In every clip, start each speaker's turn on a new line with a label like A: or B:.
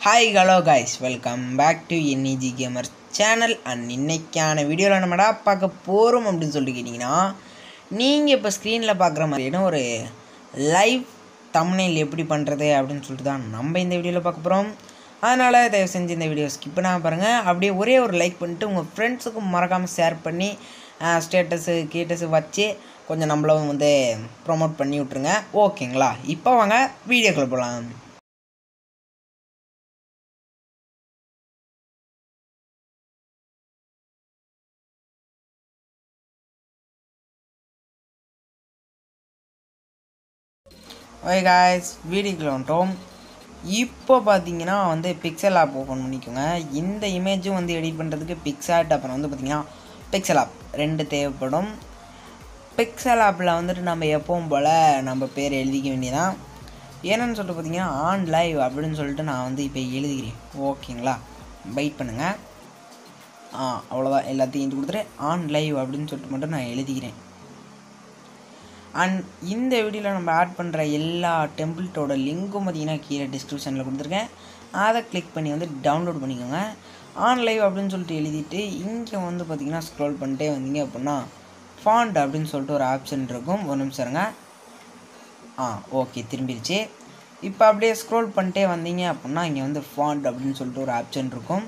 A: Hi hello guys welcome back to NEG gamer channel and இன்னைக்கான வீடியோவில் நம்மடா பார்க்க போகிறோம் அப்படின்னு சொல்லிட்டு கேட்டிங்கன்னா நீங்கள் இப்போ ஸ்க்ரீனில் பார்க்குற மாதிரியான ஒரு லைவ் தம்ப்நெயில் எப்படி பண்ணுறது அப்படின்னு சொல்லிட்டு தான் நம்ம இந்த வீடியோவில் பார்க்க போகிறோம் அதனால் தயவு செஞ்சு இந்த வீடியோ ஸ்கிப் பண்ணாமல் பாருங்கள் அப்படியே ஒரே ஒரு லைக் பண்ணிட்டு உங்கள் ஃப்ரெண்ட்ஸுக்கும் மறக்காமல் ஷேர் பண்ணி ஸ்டேட்டஸு கீட்டஸு வச்சு கொஞ்சம் நம்மளும் வந்து ப்ரொமோட் பண்ணி விட்ருங்க ஓகேங்களா இப்போ வாங்க வீடியோக்குள்ளே போகலாம் ஓகே காய்ஸ் வீடியோக்குள்ள வந்துட்டோம் இப்போ பார்த்தீங்கன்னா வந்து பிக்சல் ஆப் ஓப்பன் பண்ணிக்கோங்க இந்த இமேஜும் வந்து எடிட் பண்ணுறதுக்கு பிக்சாட் அப்புறம் வந்து பார்த்தீங்கன்னா பிக்சல் ஆப் ரெண்டு தேவைப்படும் பிக்சல் ஆப்பில் வந்துட்டு நம்ம எப்பவும் போல் நம்ம பேர் எழுதிக்க வேண்டியதான் என்னன்னு சொல்லிட்டு பார்த்தீங்கன்னா ஆன் லைவ் அப்படின்னு சொல்லிட்டு நான் வந்து இப்போ எழுதிக்கிறேன் ஓகேங்களா வெயிட் பண்ணுங்கள் ஆ அவ்வளோதான் எல்லாத்தையும் எழுதி கொடுத்துட்டு ஆன் லைவ் அப்படின்னு சொல்லிட்டு மட்டும் நான் எழுதிக்கிறேன் அண்ட் இந்த வீடியோவில் நம்ம ஆட் பண்ணுற எல்லா டெம்ப்ளேட்டோட லிங்க்கும் பார்த்தீங்கன்னா கீழே டிஸ்கிரிப்ஷனில் கொடுத்துருக்கேன் அதை கிளிக் பண்ணி வந்து டவுன்லோட் பண்ணிக்கோங்க ஆன் லைவ் அப்படின்னு சொல்லிட்டு எழுதிட்டு இங்கே வந்து பார்த்தீங்கன்னா ஸ்க்ரோல் பண்ணிட்டே வந்தீங்க அப்படின்னா ஃபாண்ட் அப்படின்னு சொல்லிட்டு ஒரு ஆப்ஷன் இருக்கும் ஒரு நிமிஷம் இருங்க ஆ ஓகே திரும்பிடுச்சு இப்போ அப்படியே ஸ்க்ரோல் பண்ணிட்டே வந்தீங்க அப்படின்னா இங்கே வந்து ஃபாண்ட் அப்படின்னு சொல்லிட்டு ஒரு ஆப்ஷன் இருக்கும்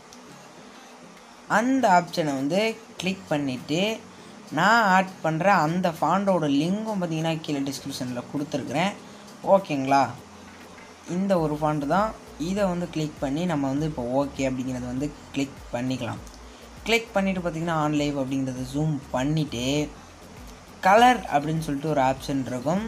A: அந்த ஆப்ஷனை வந்து கிளிக் பண்ணிவிட்டு நான் ஆட் பண்ணுற அந்த ஃபாண்டோட லிங்கும் பார்த்தீங்கன்னா கீழே டிஸ்கிரிப்ஷனில் கொடுத்துருக்குறேன் ஓகேங்களா இந்த ஒரு ஃபாண்டு தான் இதை வந்து கிளிக் பண்ணி நம்ம வந்து இப்போ ஓகே அப்படிங்கிறத வந்து கிளிக் பண்ணிக்கலாம் கிளிக் பண்ணிவிட்டு பார்த்தீங்கன்னா ஆன்லைவ் அப்படிங்கிறத ஜூம் பண்ணிவிட்டு கலர் அப்படின்னு சொல்லிட்டு ஒரு ஆப்ஷன் இருக்கும்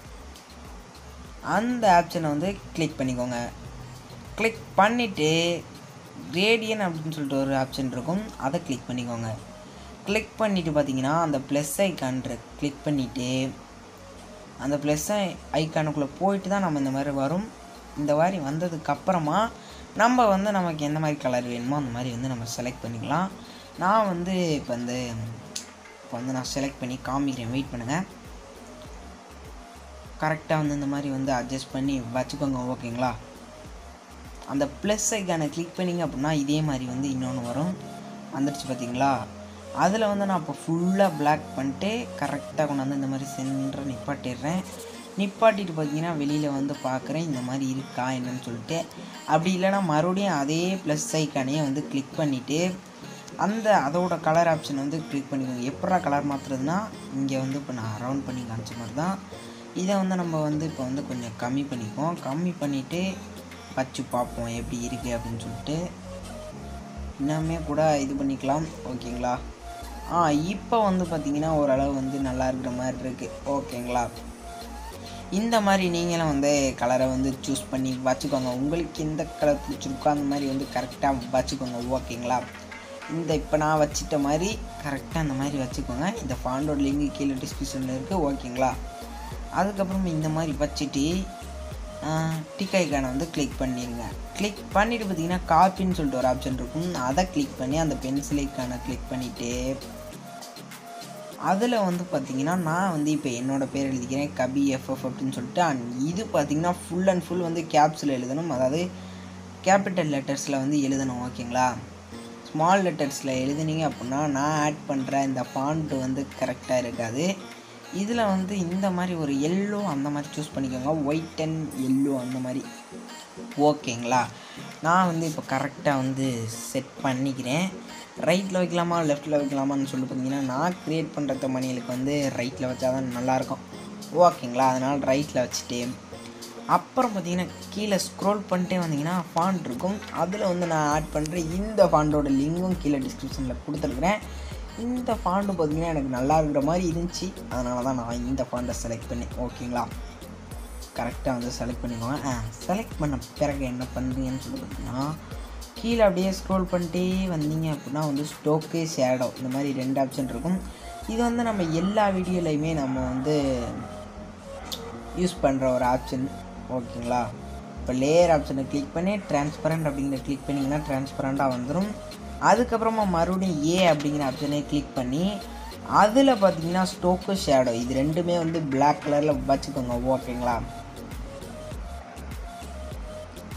A: அந்த ஆப்ஷனை வந்து கிளிக் பண்ணிக்கோங்க கிளிக் பண்ணிவிட்டு ரேடியன் அப்படின்னு சொல்லிட்டு ஒரு ஆப்ஷன் இருக்கும் அதை கிளிக் பண்ணிக்கோங்க கிளிக் பண்ணிவிட்டு பார்த்தீங்கன்னா அந்த ப்ளஸ் ஐக்கான் கிளிக் பண்ணிவிட்டு அந்த ப்ளஸ் ஐக்கானுக்குள்ளே போயிட்டு தான் நம்ம இந்த மாதிரி வரும் இந்த மாதிரி வந்ததுக்கப்புறமா நம்ம வந்து நமக்கு எந்த மாதிரி கலர் வேணுமோ அந்த மாதிரி வந்து நம்ம செலக்ட் பண்ணிக்கலாம் நான் வந்து இப்போ வந்து இப்போ வந்து நான் செலக்ட் பண்ணி காமிக்கிறேன் வெயிட் பண்ணுங்கள் கரெக்டாக வந்து இந்த மாதிரி வந்து அட்ஜஸ்ட் பண்ணி வச்சுக்கோங்க ஓகேங்களா அந்த ப்ளஸ் ஐக்கானை கிளிக் பண்ணிங்க அப்படின்னா இதே மாதிரி வந்து இன்னொன்று வரும் வந்துடுச்சு பார்த்தீங்களா அதில் வந்து நான் இப்போ ஃபுல்லாக பிளாக் பண்ணிட்டு கரெக்டாக கொண்டாந்து இந்த மாதிரி சென்டரை நிப்பாட்டிடுறேன் நிப்பாட்டிட்டு பார்த்தீங்கன்னா வெளியில் வந்து பார்க்குறேன் இந்த மாதிரி இருக்கா என்னன்னு சொல்லிட்டு அப்படி இல்லைனா மறுபடியும் அதே ப்ளஸ் ஐக்கானையே வந்து கிளிக் பண்ணிவிட்டு அந்த அதோட கலர் ஆப்ஷன் வந்து கிளிக் பண்ணிக்கோங்க எப்படா கலர் மாற்றுறதுனா இங்கே வந்து இப்போ நான் ரவுண்ட் பண்ணி காமிச்ச மாதிரி தான் இதை வந்து நம்ம வந்து இப்போ வந்து கொஞ்சம் கம்மி பண்ணிக்குவோம் கம்மி பண்ணிவிட்டு வச்சு பார்ப்போம் எப்படி இருக்குது அப்படின்னு சொல்லிட்டு இன்னுமே கூட இது பண்ணிக்கலாம் ஓகேங்களா ஆ இப்போ வந்து பார்த்திங்கன்னா ஓரளவு வந்து நல்லா இருக்கிற மாதிரி இருக்குது ஓகேங்களா இந்த மாதிரி நீங்களும் வந்து கலரை வந்து சூஸ் பண்ணி வச்சுக்கோங்க உங்களுக்கு எந்த கலர் பிடிச்சிருக்கோ அந்த மாதிரி வந்து கரெக்டாக வச்சுக்கோங்க ஓகேங்களா இந்த இப்போ நான் வச்சிட்ட மாதிரி கரெக்டாக அந்த மாதிரி வச்சுக்கோங்க இந்த ஃபாண்டோட லிங்க் கீழே டிஸ்கிரிப்ஷனில் இருக்குது ஓகேங்களா அதுக்கப்புறம் இந்த மாதிரி வச்சுட்டு டிக் ஐக்கானை வந்து கிளிக் பண்ணிடுங்க கிளிக் பண்ணிவிட்டு பார்த்தீங்கன்னா காப்பின்னு சொல்லிட்டு ஒரு ஆப்ஷன் இருக்கும் அதை கிளிக் பண்ணி அந்த பென்சில் ஐக்கானை கிளிக் பண்ணிவிட்டு அதில் வந்து பார்த்தீங்கன்னா நான் வந்து இப்போ என்னோடய பேர் எழுதிக்கிறேன் கபி எஃப்எஃப் அப்படின்னு சொல்லிட்டு அண்ட் இது பார்த்தீங்கன்னா ஃபுல் அண்ட் ஃபுல் வந்து கேப்ஸில் எழுதணும் அதாவது கேபிட்டல் லெட்டர்ஸில் வந்து எழுதணும் ஓகேங்களா ஸ்மால் லெட்டர்ஸில் எழுதுனீங்க அப்படின்னா நான் ஆட் பண்ணுற இந்த ஃபாண்ட்டு வந்து கரெக்டாக இருக்காது இதில் வந்து இந்த மாதிரி ஒரு எல்லோ அந்த மாதிரி சூஸ் பண்ணிக்கோங்க ஒயிட் அண்ட் எல்லோ அந்த மாதிரி ஓகேங்களா நான் வந்து இப்போ கரெக்டாக வந்து செட் பண்ணிக்கிறேன் ரைட்டில் வைக்கலாமா லெஃப்ட்டில் வைக்கலாமான்னு சொல்லி பார்த்தீங்கன்னா நான் க்ரியேட் பண்ணுற தமணிகளுக்கு வந்து ரைட்டில் வச்சா தான் நல்லாயிருக்கும் ஓகேங்களா அதனால் ரைட்டில் வச்சுட்டு அப்புறம் பார்த்தீங்கன்னா கீழே ஸ்க்ரோல் பண்ணிட்டே வந்தீங்கன்னா ஃபாண்ட் இருக்கும் அதில் வந்து நான் ஆட் பண்ணுறேன் இந்த ஃபாண்டோட லிங்கும் கீழே டிஸ்கிரிப்ஷனில் கொடுத்துருக்குறேன் இந்த ஃபாண்டு பார்த்தீங்கன்னா எனக்கு நல்லா இருக்கிற மாதிரி இருந்துச்சு அதனால தான் நான் இந்த ஃபாண்டை செலக்ட் பண்ணேன் ஓகேங்களா கரெக்டாக வந்து செலக்ட் பண்ணிக்கோங்க ஆ செலக்ட் பண்ண பிறகு என்ன பண்ணுறீங்கன்னு சொல்லி பார்த்தீங்கன்னா கீழே அப்படியே ஸ்க்ரோல் பண்ணிட்டே வந்தீங்க அப்படின்னா வந்து ஸ்டோக்கு ஷேடோ இந்த மாதிரி ரெண்டு ஆப்ஷன் இருக்கும் இது வந்து நம்ம எல்லா வீடியோலையுமே நம்ம வந்து யூஸ் பண்ணுற ஒரு ஆப்ஷன் ஓகேங்களா இப்போ லேயர் ஆப்ஷனை கிளிக் பண்ணி டிரான்ஸ்பரண்ட் அப்படிங்கிற கிளிக் பண்ணிங்கன்னா டிரான்ஸ்பரண்ட்டாக வந்துடும் அதுக்கப்புறமா மறுபடியும் ஏ அப்படிங்கிற ஆப்ஷனை கிளிக் பண்ணி அதில் பார்த்தீங்கன்னா ஸ்டோக்கு ஷேடோ இது ரெண்டுமே வந்து பிளாக் கலரில் வச்சுக்கோங்க ஓகேங்களா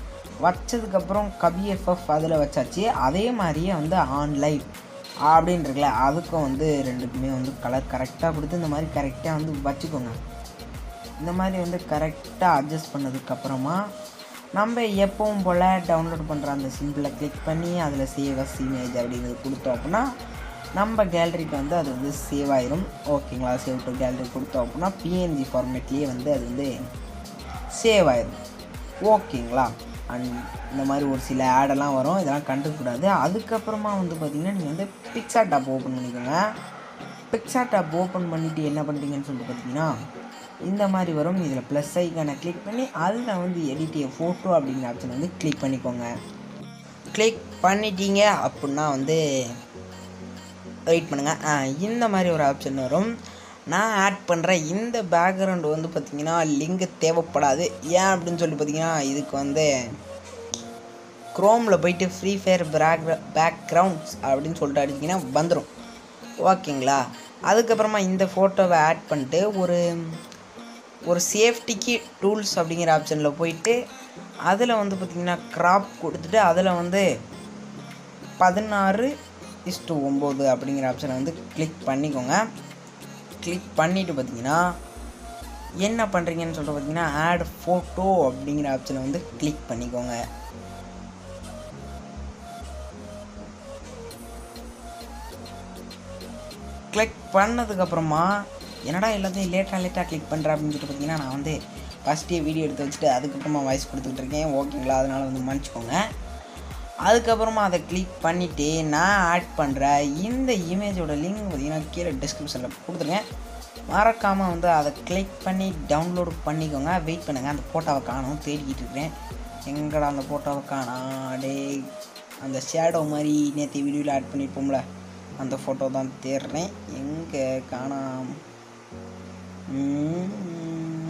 A: வச்சதுக்கப்புறம் கபி எஃப்எஃப் அதில் வச்சாச்சு அதே மாதிரியே வந்து ஆன்லைன் அப்படின்னு இருக்குல்ல அதுக்கும் வந்து ரெண்டுக்குமே வந்து கலர் கரெக்டாக கொடுத்து இந்த மாதிரி கரெக்டாக வந்து வச்சுக்கோங்க இந்த மாதிரி வந்து கரெக்டாக அட்ஜஸ்ட் பண்ணதுக்கப்புறமா நம்ம எப்பவும் போல் டவுன்லோட் பண்ணுற அந்த சிம்பிளை கிளிக் பண்ணி அதில் சேவ் அஸ் இமேஜ் அப்படிங்கிறது கொடுத்தோம் அப்படின்னா நம்ம கேலரிக்கு வந்து அது வந்து சேவ் ஆயிரும் ஓகேங்களா சேவ் டு கேலரி கொடுத்தோம் அப்படின்னா பிஎன்ஜி ஃபார்மேட்லேயே வந்து அது வந்து சேவ் ஆயிரும் ஓகேங்களா அண்ட் இந்த மாதிரி ஒரு சில ஆடெல்லாம் வரும் இதெல்லாம் கண்டுக்கூடாது அதுக்கப்புறமா வந்து பார்த்திங்கன்னா நீங்கள் வந்து பிக்சா டாப் ஓப்பன் பண்ணிக்கோங்க பிக்சா டாப் ஓப்பன் பண்ணிவிட்டு என்ன பண்ணுறீங்கன்னு சொல்லிட்டு பார்த்தீங்கன்னா இந்த மாதிரி வரும் இதில் ப்ளஸ் ஐக்கானை கிளிக் பண்ணி அதில் வந்து எடிட்டிய ஃபோட்டோ அப்படிங்கிற ஆப்ஷன் வந்து கிளிக் பண்ணிக்கோங்க கிளிக் பண்ணிட்டீங்க அப்படின்னா வந்து வெயிட் பண்ணுங்கள் இந்த மாதிரி ஒரு ஆப்ஷன் வரும் நான் ஆட் பண்ணுற இந்த பேக்ரவுண்டு வந்து பார்த்திங்கன்னா லிங்க் தேவைப்படாது ஏன் அப்படின்னு சொல்லி பார்த்தீங்கன்னா இதுக்கு வந்து க்ரோமில் போயிட்டு ஃப்ரீ ஃபயர் பேக் பேக்ரவுண்ட்ஸ் அப்படின்னு சொல்லிட்டு அடிச்சிங்கன்னா வந்துடும் ஓகேங்களா அதுக்கப்புறமா இந்த ஃபோட்டோவை ஆட் பண்ணிட்டு ஒரு ஒரு சேஃப்டிக்கு டூல்ஸ் அப்படிங்கிற ஆப்ஷனில் போயிட்டு அதில் வந்து பார்த்திங்கன்னா க்ராப் கொடுத்துட்டு அதில் வந்து பதினாறு இஸ்டு ஒம்பது அப்படிங்கிற ஆப்ஷனை வந்து கிளிக் பண்ணிக்கோங்க கிளிக் பண்ணிவிட்டு பார்த்தீங்கன்னா என்ன பண்ணுறீங்கன்னு சொல்லிட்டு பார்த்தீங்கன்னா ஆட் ஃபோட்டோ அப்படிங்கிற ஆப்ஷனை வந்து கிளிக் பண்ணிக்கோங்க கிளிக் பண்ணதுக்கப்புறமா என்னடா எல்லாத்தையும் லேட்டாக லேட்டாக கிளிக் பண்ணுறேன் அப்படின்னு சொல்லிட்டு பார்த்தீங்கன்னா நான் வந்து ஃபஸ்ட்டே வீடியோ எடுத்து வச்சுட்டு அதுக்கப்புறமா வாய்ஸ் கொடுத்துக்கிட்டு இருக்கேன் ஓகேங்களா அதனால் வந்து மன்னிச்சிக்கோங்க அதுக்கப்புறமா அதை கிளிக் பண்ணிவிட்டு நான் ஆட் பண்ணுற இந்த இமேஜோட லிங்க் பார்த்தீங்கன்னா கீழே டிஸ்கிரிப்ஷனில் கொடுத்துருங்க மறக்காமல் வந்து அதை கிளிக் பண்ணி டவுன்லோட் பண்ணிக்கோங்க வெயிட் பண்ணுங்கள் அந்த ஃபோட்டோவை காணும் தேடிக்கிட்டு இருக்கிறேன் எங்கடா அந்த ஃபோட்டோவை காணா டே அந்த ஷேடோ மாதிரி நேற்று வீடியோவில் ஆட் பண்ணியிருப்போம்ல அந்த ஃபோட்டோ தான் தேடுறேன் எங்கே காணாம் உம்.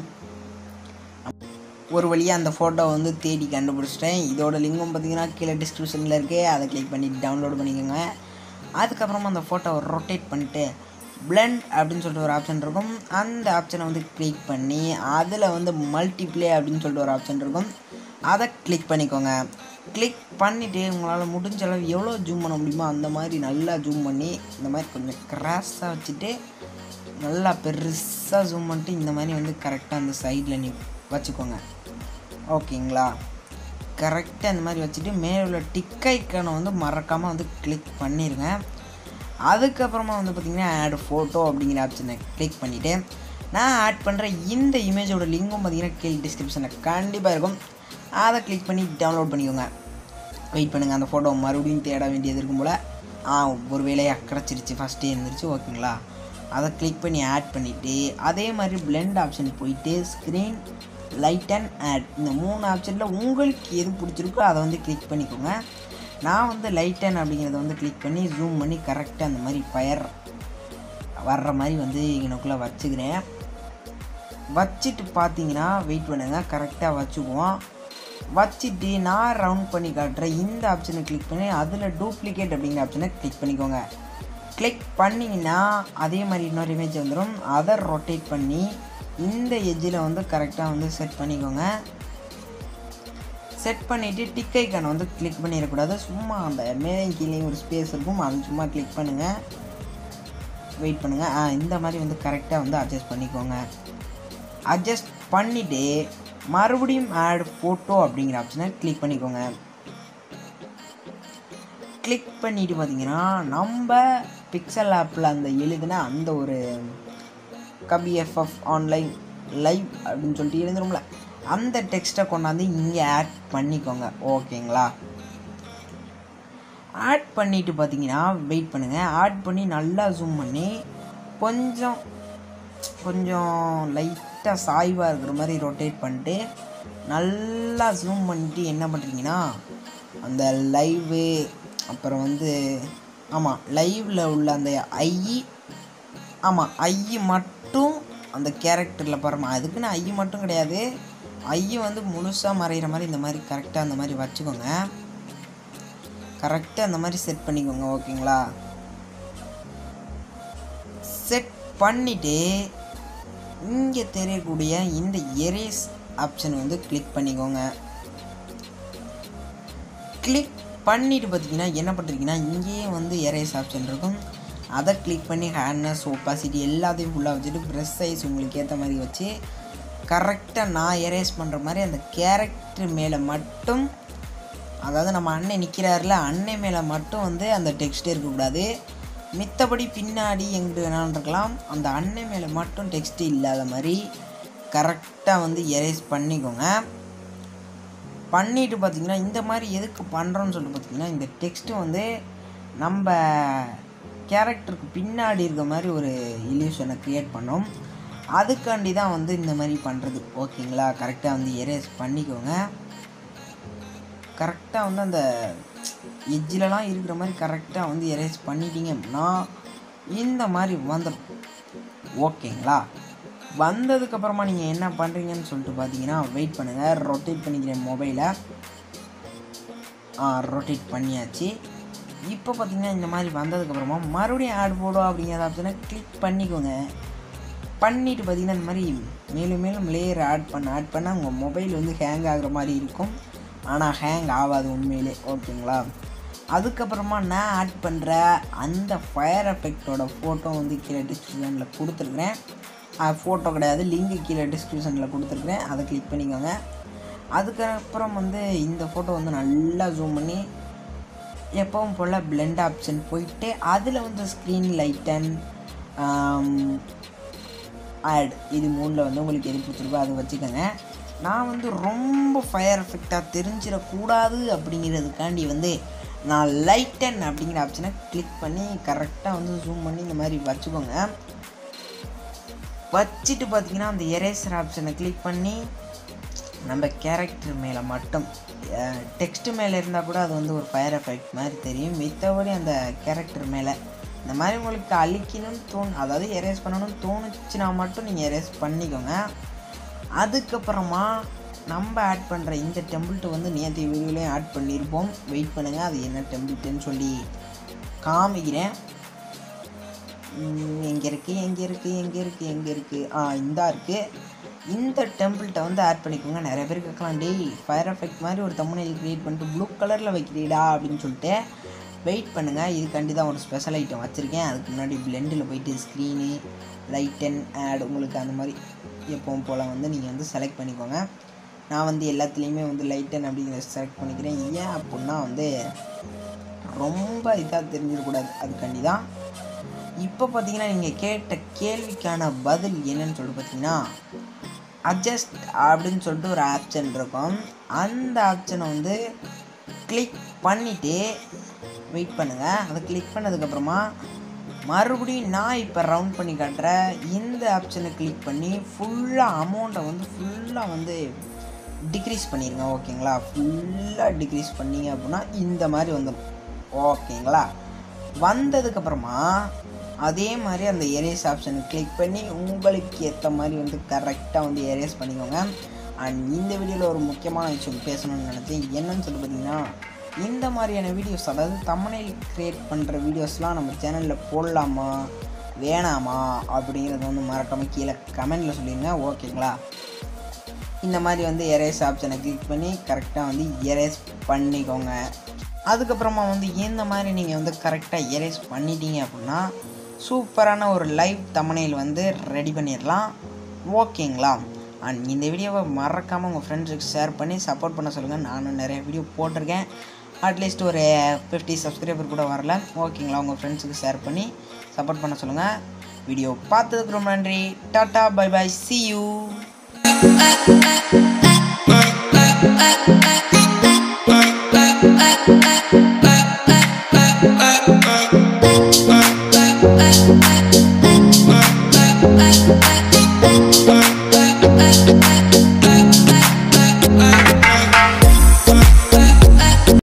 A: ஒரு வழியாக அந்த ஃபோட்டோ வந்து தேடி கண்டுபிடிச்சிட்டேன் இதோட லிங்கும் பார்த்தீங்கன்னா கீழே டிஸ்கிரிப்ஷனில் இருக்குது அதை கிளிக் பண்ணி டவுன்லோட் பண்ணிக்கோங்க அதுக்கப்புறமா அந்த ஃபோட்டோவை ரொட்டேட் பண்ணிட்டு blend அப்படின்னு சொல்லிட்டு ஒரு ஆப்ஷன் இருக்கும் அந்த ஆப்ஷனை வந்து கிளிக் பண்ணி அதில் வந்து மல்டிப்ளே அப்படின்னு சொல்லிட்டு ஒரு ஆப்ஷன் இருக்கும் அதை கிளிக் பண்ணிக்கோங்க கிளிக் பண்ணிவிட்டு உங்களால் முடிஞ்ச அளவு எவ்வளோ ஜூம் பண்ண முடியுமோ அந்த மாதிரி நல்லா ஜூம் பண்ணி இந்த மாதிரி கொஞ்சம் கிராஸாக வச்சுட்டு நல்லா பெருசாக ஜூம் பண்ணிட்டு இந்த மாதிரி வந்து கரெக்டாக அந்த சைடில் நீ வச்சுக்கோங்க ஓகேங்களா கரெக்டாக இந்த மாதிரி வச்சுட்டு மேலே உள்ள டிக் ஐக்கானை வந்து மறக்காமல் வந்து கிளிக் பண்ணிடுங்க அதுக்கப்புறமா வந்து பார்த்திங்கன்னா ஆட் ஃபோட்டோ அப்படிங்கிற ஆப்ஷனை கிளிக் பண்ணிவிட்டு நான் ஆட் பண்ணுற இந்த இமேஜோட லிங்கும் பார்த்தீங்கன்னா கீழே டிஸ்கிரிப்ஷனில் கண்டிப்பாக இருக்கும் அதை கிளிக் பண்ணி டவுன்லோட் பண்ணிக்கோங்க வெயிட் பண்ணுங்கள் அந்த ஃபோட்டோ மறுபடியும் தேட வேண்டியது இருக்கும் போல் ஆ ஒரு வேலையை கிடச்சிருச்சு ஃபஸ்ட்டே இருந்துருச்சு ஓகேங்களா அதை கிளிக் பண்ணி ஆட் பண்ணிவிட்டு அதே மாதிரி blend ஆப்ஷன் போயிட்டு ஸ்க்ரீன் லைட் அண்ட் ஆட் இந்த மூணு ஆப்ஷனில் உங்களுக்கு எது பிடிச்சிருக்கோ அதை வந்து கிளிக் பண்ணிக்கோங்க நான் வந்து லைட் அண்ட் அப்படிங்கிறத வந்து கிளிக் பண்ணி ஜூம் பண்ணி கரெக்டாக அந்த மாதிரி ஃபயர் வர்ற மாதிரி வந்து எனக்குள்ளே வச்சுக்கிறேன் வச்சுட்டு பார்த்தீங்கன்னா வெயிட் பண்ணுங்க கரெக்டாக வச்சுக்குவோம் வச்சுட்டு நான் ரவுண்ட் பண்ணி காட்டுறேன் இந்த ஆப்ஷனை கிளிக் பண்ணி அதில் டூப்ளிகேட் அப்படிங்கிற ஆப்ஷனை கிளிக் பண்ணிக்கோங்க கிளிக் பண்ணிங்கன்னா அதே மாதிரி இன்னொரு இமேஜ் வந்துடும் அதை ரொட்டேட் பண்ணி இந்த எஜ்ஜில் வந்து கரெக்டாக வந்து செட் பண்ணிக்கோங்க செட் பண்ணிவிட்டு டிக் ஐக்கானை வந்து கிளிக் பண்ணிடக்கூடாது சும்மா அந்த மேலே கீழே ஒரு ஸ்பேஸ் இருக்கும் அது சும்மா கிளிக் பண்ணுங்கள் வெயிட் பண்ணுங்கள் ஆ இந்த மாதிரி வந்து கரெக்டாக வந்து அட்ஜஸ்ட் பண்ணிக்கோங்க அட்ஜஸ்ட் பண்ணிவிட்டு மறுபடியும் ஆட் ஃபோட்டோ அப்படிங்கிற ஆப்ஷனை கிளிக் பண்ணிக்கோங்க கிளிக் பண்ணிட்டு பார்த்தீங்கன்னா நம்ம பிக்சல் ஆப்பில் அந்த எழுதின அந்த ஒரு கபி எஃப்எஃப் ஆன்லைன் லைவ் அப்படின்னு சொல்லிட்டு எழுதுறோம்ல அந்த டெக்ஸ்ட்டை கொண்டாந்து இங்கே ஆட் பண்ணிக்கோங்க ஓகேங்களா ஆட் பண்ணிட்டு பார்த்தீங்கன்னா வெயிட் பண்ணுங்கள் ஆட் பண்ணி நல்லா ஜூம் பண்ணி கொஞ்சம் கொஞ்சம் லைட்டாக சாய்வாக இருக்கிற மாதிரி ரொட்டேட் பண்ணிட்டு நல்லா ஜூம் பண்ணிட்டு என்ன பண்ணுறீங்கன்னா அந்த லைவு அப்புறம் வந்து ஆமாம் லைவில் உள்ள அந்த ஐ ஆமாம் ஐ மட்டும் அந்த கேரக்டரில் பாருமா அதுக்குன்னு ஐ மட்டும் கிடையாது ஐ வந்து முழுசாக மறையிற மாதிரி இந்த மாதிரி கரெக்டாக அந்த மாதிரி வச்சுக்கோங்க கரெக்டாக அந்த மாதிரி செட் பண்ணிக்கோங்க ஓகேங்களா செட் பண்ணிவிட்டு இங்கே தெரியக்கூடிய இந்த எரேஸ் ஆப்ஷன் வந்து கிளிக் பண்ணிக்கோங்க கிளிக் பண்ணிட்டு பார்த்தீங்கன்னா என்ன பண்ணுறீங்கன்னா இங்கேயே வந்து எரேஸ் ஆப்ஷன் இருக்கும் அதை கிளிக் பண்ணி ஹேண்ட்னஸ் ஒப்பாசிட்டி எல்லாத்தையும் ஃபுல்லாக வச்சுட்டு ப்ரெஸ் சைஸ் உங்களுக்கு ஏற்ற மாதிரி வச்சு கரெக்டாக நான் எரேஸ் பண்ணுற மாதிரி அந்த கேரக்டர் மேலே மட்டும் அதாவது நம்ம அண்ணன் நிற்கிறாருல அண்ணன் மேலே மட்டும் வந்து அந்த டெக்ஸ்ட் இருக்கக்கூடாது மித்தபடி பின்னாடி எங்கிட்டு வேணாலும் இருக்கலாம் அந்த அண்ணன் மேலே மட்டும் டெக்ஸ்ட் இல்லாத மாதிரி கரெக்டாக வந்து எரேஸ் பண்ணிக்கோங்க பண்ணிட்டு பார்த்தீங்கன்னா இந்த மாதிரி எதுக்கு பண்ணுறோன்னு சொல்லிட்டு பார்த்தீங்கன்னா இந்த டெக்ஸ்ட்டு வந்து நம்ம கேரக்டருக்கு பின்னாடி இருக்க மாதிரி ஒரு இல்யூஷனை க்ரியேட் பண்ணோம் அதுக்காண்டி தான் வந்து இந்த மாதிரி பண்ணுறது ஓகேங்களா கரெக்டாக வந்து எரேஸ் பண்ணிக்கோங்க கரெக்டாக வந்து அந்த எஜ்ஜிலலாம் இருக்கிற மாதிரி கரெக்டாக வந்து எரேஸ் பண்ணிட்டீங்க அப்படின்னா இந்த மாதிரி வந்துடும் ஓகேங்களா வந்ததுக்கப்புறமா நீங்கள் என்ன பண்ணுறீங்கன்னு சொல்லிட்டு பார்த்தீங்கன்னா வெயிட் பண்ணுங்கள் ரொட்டேட் பண்ணிக்கிறேன் மொபைலை ஆ ரொட்டேட் பண்ணியாச்சு இப்போ பார்த்தீங்கன்னா இந்த மாதிரி வந்ததுக்கப்புறமா மறுபடியும் ஆட் போடும் அப்படிங்கிற ஆப்ஷனை கிளிக் பண்ணிக்கோங்க பண்ணிவிட்டு பார்த்தீங்கன்னா இந்த மாதிரி மேலும் மேலும் லேயர் ஆட் பண்ண ஆட் பண்ணால் உங்கள் மொபைல் வந்து ஹேங் ஆகுற மாதிரி இருக்கும் ஆனால் ஹேங் ஆகாது உண்மையிலே ஓகேங்களா அதுக்கப்புறமா நான் ஆட் பண்ணுற அந்த ஃபயர் எஃபெக்டோட ஃபோட்டோ வந்து கீழே டிஸ்கிரிப்ஷனில் கொடுத்துருக்குறேன் ஃபோட்டோ கிடையாது லிங்க் கீழே டிஸ்கிரிப்ஷனில் கொடுத்துருக்குறேன் அதை கிளிக் பண்ணிக்கோங்க அதுக்கப்புறம் வந்து இந்த ஃபோட்டோ வந்து நல்லா ஜூம் பண்ணி எப்பவும் போல் பிளெண்ட் ஆப்ஷன் போயிட்டு அதில் வந்து ஸ்க்ரீன் லைட்டன் ஆட் இது மூணில் வந்து உங்களுக்கு எது பிடிச்சிருக்கோ அதை வச்சுக்கோங்க நான் வந்து ரொம்ப ஃபயர் எஃபெக்டாக தெரிஞ்சிடக்கூடாது அப்படிங்கிறதுக்காண்டி வந்து நான் லைட்டன் அப்படிங்கிற ஆப்ஷனை கிளிக் பண்ணி கரெக்டாக வந்து ஜூம் பண்ணி இந்த மாதிரி வச்சுக்கோங்க வச்சுட்டு பார்த்தீங்கன்னா அந்த எரேசர் ஆப்ஷனை கிளிக் பண்ணி நம்ம கேரக்டர் மேலே மட்டும் டெக்ஸ்ட் மேலே இருந்தால் கூட அது வந்து ஒரு ஃபயர் எஃபெக்ட் மாதிரி தெரியும் மித்தபடி அந்த கேரக்டர் மேலே இந்த மாதிரி உங்களுக்கு அழிக்கணும்னு தோணு அதாவது எரேஸ் பண்ணணும்னு தோணுச்சுன்னா மட்டும் நீங்கள் எரேஸ் பண்ணிக்கோங்க அதுக்கப்புறமா நம்ம ஆட் பண்ணுற இந்த டெம்பிள்ட்டு வந்து நேற்று வீடியோலையும் ஆட் பண்ணியிருப்போம் வெயிட் பண்ணுங்கள் அது என்ன டெம்பிள்ட்டுன்னு சொல்லி காமிக்கிறேன் எங்கே இருக்குது எங்கே இருக்குது எங்கே இருக்குது எங்கே இருக்குது ஆ இந்தா இருக்குது இந்த டெம்பிள்கிட்ட வந்து ஆட் பண்ணிக்கோங்க நிறைய பேர் கேட்கலாம் டேய் ஃபயர் எஃபெக்ட் மாதிரி ஒரு தமிழில் க்ரியேட் பண்ணிட்டு ப்ளூ கலரில் வைக்கிறீடா அப்படின்னு சொல்லிட்டு வெயிட் பண்ணுங்கள் இதுக்காண்டி தான் ஒரு ஸ்பெஷல் ஐட்டம் வச்சுருக்கேன் அதுக்கு முன்னாடி பிளெண்டில் போயிட்டு ஸ்க்ரீனு லைட்டன் ஆட் உங்களுக்கு அந்த மாதிரி எப்பவும் போல் வந்து நீங்கள் வந்து செலக்ட் பண்ணிக்கோங்க நான் வந்து எல்லாத்துலேயுமே வந்து லைட்டன் அப்படிங்கிறத செலக்ட் பண்ணிக்கிறேன் ஏன் அப்படின்னா வந்து ரொம்ப இதாக தெரிஞ்சிடக்கூடாது அதுக்காண்டி தான் இப்போ பார்த்தீங்கன்னா நீங்கள் கேட்ட கேள்விக்கான பதில் என்னன்னு சொல்லிட்டு பார்த்தீங்கன்னா அட்ஜஸ்ட் அப்படின்னு சொல்லிட்டு ஒரு ஆப்ஷன் இருக்கும் அந்த ஆப்ஷனை வந்து கிளிக் பண்ணிவிட்டு வெயிட் பண்ணுங்கள் அதை கிளிக் பண்ணதுக்கப்புறமா மறுபடியும் நான் இப்போ ரவுண்ட் பண்ணி காட்டுறேன் இந்த ஆப்ஷனை கிளிக் பண்ணி ஃபுல்லாக அமௌண்ட்டை வந்து ஃபுல்லாக வந்து டிக்ரீஸ் பண்ணிடுங்க ஓகேங்களா ஃபுல்லாக டிக்ரீஸ் பண்ணீங்க அப்படின்னா இந்த மாதிரி வந்துடும் ஓகேங்களா வந்ததுக்கப்புறமா அதே மாதிரி அந்த எரேஸ் ஆப்ஷனை கிளிக் பண்ணி உங்களுக்கு ஏற்ற மாதிரி வந்து கரெக்டாக வந்து எரேஸ் பண்ணிக்கோங்க அண்ட் இந்த வீடியோவில் ஒரு முக்கியமான விஷயம் பேசணும்னு நினச்சேன் என்னன்னு சொல்லி பார்த்தீங்கன்னா இந்த மாதிரியான வீடியோஸ் அதாவது தமிழில் க்ரியேட் பண்ணுற வீடியோஸ்லாம் நம்ம சேனலில் போடலாமா வேணாமா அப்படிங்கிறது வந்து மறக்காமல் கீழே கமெண்டில் சொல்லிடுங்க ஓகேங்களா இந்த மாதிரி வந்து எரேஸ் ஆப்ஷனை கிளிக் பண்ணி கரெக்டாக வந்து எரேஸ் பண்ணிக்கோங்க அதுக்கப்புறமா வந்து இந்த மாதிரி நீங்கள் வந்து கரெக்டாக எரேஸ் பண்ணிட்டீங்க அப்படின்னா சூப்பரான ஒரு லைவ் தமிழில் வந்து ரெடி பண்ணிடலாம் ஓகேங்களா அண்ட் இந்த வீடியோவை மறக்காமல் உங்கள் ஃப்ரெண்ட்ஸுக்கு ஷேர் பண்ணி சப்போர்ட் பண்ண சொல்லுங்கள் நானும் நிறைய வீடியோ போட்டிருக்கேன் அட்லீஸ்ட் ஒரு ஃபிஃப்டி சப்ஸ்கிரைபர் கூட வரல ஓகேங்களா உங்கள் ஃப்ரெண்ட்ஸுக்கு ஷேர் பண்ணி சப்போர்ட் பண்ண சொல்லுங்கள் வீடியோ பார்த்ததுக்கு ரொம்ப நன்றி tata bye bye see you
B: Bye.